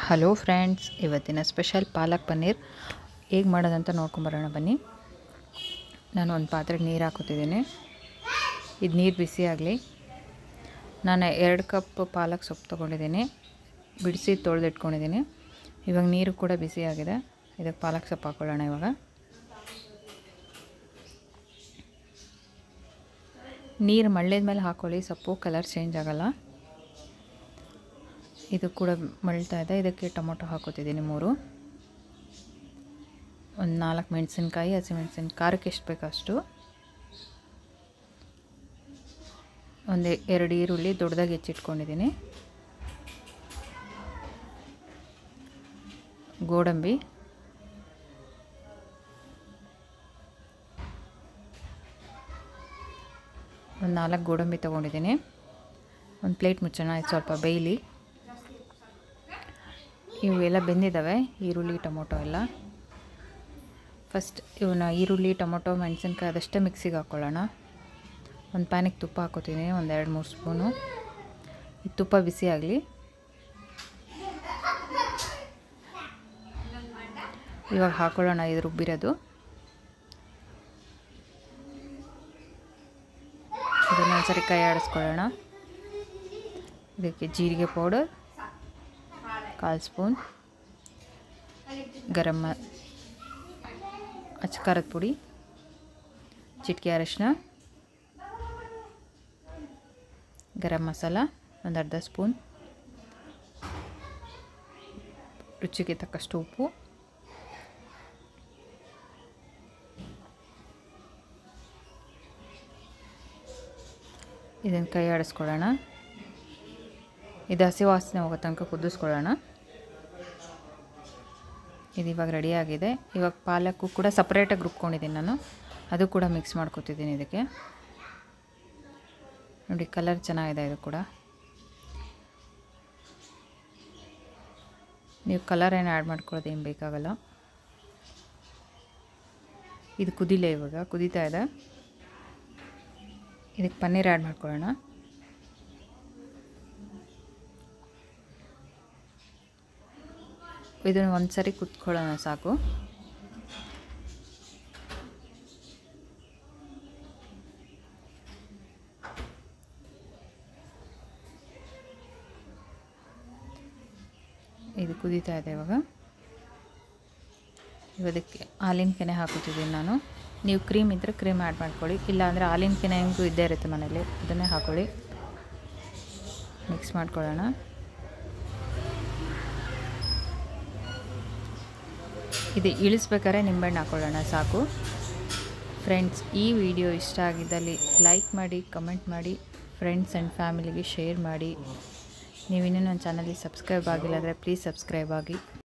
hello friends ಇವತ್ತಿನ special palak paneer ಹೇಗೆ ಮಾಡೋದಂತ ನೋಡ್ಕೊಂಬರೋಣ ಬನ್ನಿ ನಾನು ಒಂದು ಪಾತ್ರೆಗೆ ನೀರು ಹಾಕೋತಿದ್ದೀನಿ ಇದು ನೀರು ಬಿಸಿ ಆಗಲಿ ನಾನು ಎರಡು ಕಪ್ ಪಾಲಕ್ ಸೊಪ್ಪು ತೊಗೊಂಡಿದ್ದೀನಿ ಬಿಡಿಸಿ ತೊಳೆದಿಟ್ಕೊಂಡಿದ್ದೀನಿ ಇವಾಗ ನೀರು ಕೂಡ ಬಿಸಿ ಆಗಿದೆ ಇದಕ್ಕೆ ಪಾಲಕ್ ಸೊಪ್ಪು ಹಾಕ್ಕೊಳ್ಳೋಣ ಇವಾಗ ನೀರು ಮಳ್ಳಿದ ಮೇಲೆ ಹಾಕ್ಕೊಳ್ಳಿ ಸೊಪ್ಪು ಕಲರ್ ಚೇಂಜ್ ಆಗೋಲ್ಲ ಇದು ಕೂಡ ಮಳ್ತಾ ಇದೆ ಇದಕ್ಕೆ ಟೊಮೊಟೊ ಹಾಕೋತಿದ್ದೀನಿ ಮೂರು ಒಂದು ನಾಲ್ಕು ಮೆಣಸಿನ್ಕಾಯಿ ಹಸಿಮೆಣ್ಸಿನ ಖಾರಕ್ಕೆ ಎಷ್ಟು ಬೇಕು ಅಷ್ಟು ಒಂದು ಎರಡು ಈರುಳ್ಳಿ ದೊಡ್ಡದಾಗಿ ಹೆಚ್ಚಿಟ್ಕೊಂಡಿದ್ದೀನಿ ಗೋಡಂಬಿ ಒಂದು ನಾಲ್ಕು ಗೋಡಂಬಿ ತೊಗೊಂಡಿದ್ದೀನಿ ಒಂದು ಪ್ಲೇಟ್ ಮುಚ್ಚೋಣ ಇದು ಸ್ವಲ್ಪ ಬೇಯಲಿ ಇವೆಲ್ಲ ಬೆಂದಿದ್ದಾವೆ ಈರುಳ್ಳಿ ಟೊಮೊಟೊ ಎಲ್ಲ ಫಸ್ಟ್ ಇವನ್ನ ಈರುಳ್ಳಿ ಟೊಮೊಟೊ ಮೆಣಸಿನ್ಕಾಯಿ ಅದಷ್ಟೇ ಮಿಕ್ಸಿಗೆ ಹಾಕ್ಕೊಳ್ಳೋಣ ಒಂದು ಪ್ಯಾನಿಗೆ ತುಪ್ಪ ಹಾಕೋತೀನಿ ಒಂದು ಎರಡು ಮೂರು ಸ್ಪೂನು ಈ ತುಪ್ಪ ಬಿಸಿ ಆಗಲಿ ಇವಾಗ ಹಾಕ್ಕೊಳ್ಳೋಣ ಇದು ರುಬ್ಬಿರೋದು ಇದನ್ನು ಒಂದ್ಸರಿ ಕೈ ಆಡಿಸ್ಕೊಳ್ಳೋಣ ಇದಕ್ಕೆ ಜೀರಿಗೆ ಪೌಡರ್ ಕಾಲು ಸ್ಪೂನ್ ಗರಂ ಮ ಅಚ್ಚ ಪುಡಿ ಚಿಟಿಕೆ ಅರಶಿನ ಗರಂ ಮಸಾಲ ಒಂದು ಅರ್ಧ ಸ್ಪೂನ್ ರುಚಿಗೆ ತಕ್ಕಷ್ಟು ಉಪ್ಪು ಇದನ್ನು ಕೈ ಆಡಿಸ್ಕೊಳ್ಳೋಣ ಇದು ಹಸಿ ವಾಸನೆ ಹೋಗೋ ತನಕ ಕುದಿಸ್ಕೊಳ್ಳೋಣ ಇದು ಇವಾಗ ರೆಡಿಯಾಗಿದೆ ಇವಾಗ ಪಾಲಕ್ಕು ಕೂಡ ಸಪ್ರೇಟಾಗಿ ರುಬ್ಕೊಂಡಿದ್ದೀನಿ ನಾನು ಅದು ಕೂಡ ಮಿಕ್ಸ್ ಮಾಡ್ಕೊತಿದ್ದೀನಿ ಇದಕ್ಕೆ ನೋಡಿ ಕಲರ್ ಚೆನ್ನಾಗಿದೆ ಇದು ಕೂಡ ನೀವು ಕಲರ್ ಏನು ಆ್ಯಡ್ ಮಾಡ್ಕೊಳ್ಳೋದು ಏನು ಬೇಕಾಗಲ್ಲ ಇದು ಕುದಿಲೆ ಇವಾಗ ಕುದೀತಾ ಇದೆ ಇದಕ್ಕೆ ಪನ್ನೀರ್ ಆ್ಯಡ್ ಮಾಡ್ಕೊಳ್ಳೋಣ ಇದನ್ನು ಒಂದು ಸರಿ ಕುತ್ಕೊಳ್ಳೋಣ ಸಾಕು ಇದು ಕುದೀತಾ ಇದೆ ಇವಾಗ ಇವದಕ್ಕೆ ಹಾಲಿನ ಕೆನೆ ಹಾಕೋತಿದ್ದೀನಿ ನಾನು ನೀವು ಕ್ರೀಮ್ ಇದ್ದರೆ ಕ್ರೀಮ್ ಆ್ಯಡ್ ಮಾಡ್ಕೊಳ್ಳಿ ಇಲ್ಲ ಅಂದರೆ ಹಾಲಿನ ಕೆನೆ ಹೆಂಗೂ ಇದ್ದೇ ಇರುತ್ತೆ ಮನೇಲಿ ಅದನ್ನೇ ಹಾಕೊಳ್ಳಿ ಮಿಕ್ಸ್ ಮಾಡ್ಕೊಳ್ಳೋಣ ಇದು ಇಳಿಸ್ಬೇಕಾದ್ರೆ ನಿಂಬೆಹಣ್ಣು ಹಾಕ್ಕೊಳ್ಳೋಣ ಸಾಕು ಫ್ರೆಂಡ್ಸ್ ಈ ವಿಡಿಯೋ ಇಷ್ಟ ಆಗಿದ್ದಲ್ಲಿ ಲೈಕ್ ಮಾಡಿ ಕಮೆಂಟ್ ಮಾಡಿ ಫ್ರೆಂಡ್ಸ್ ಆ್ಯಂಡ್ ಫ್ಯಾಮಿಲಿಗೆ ಶೇರ್ ಮಾಡಿ ನೀವಿನ್ನೂ ನನ್ನ ಚಾನಲ್ಗೆ ಸಬ್ಸ್ಕ್ರೈಬ್ ಆಗಿಲ್ಲ ಅಂದರೆ ಪ್ಲೀಸ್ ಸಬ್ಸ್ಕ್ರೈಬ್ ಆಗಿ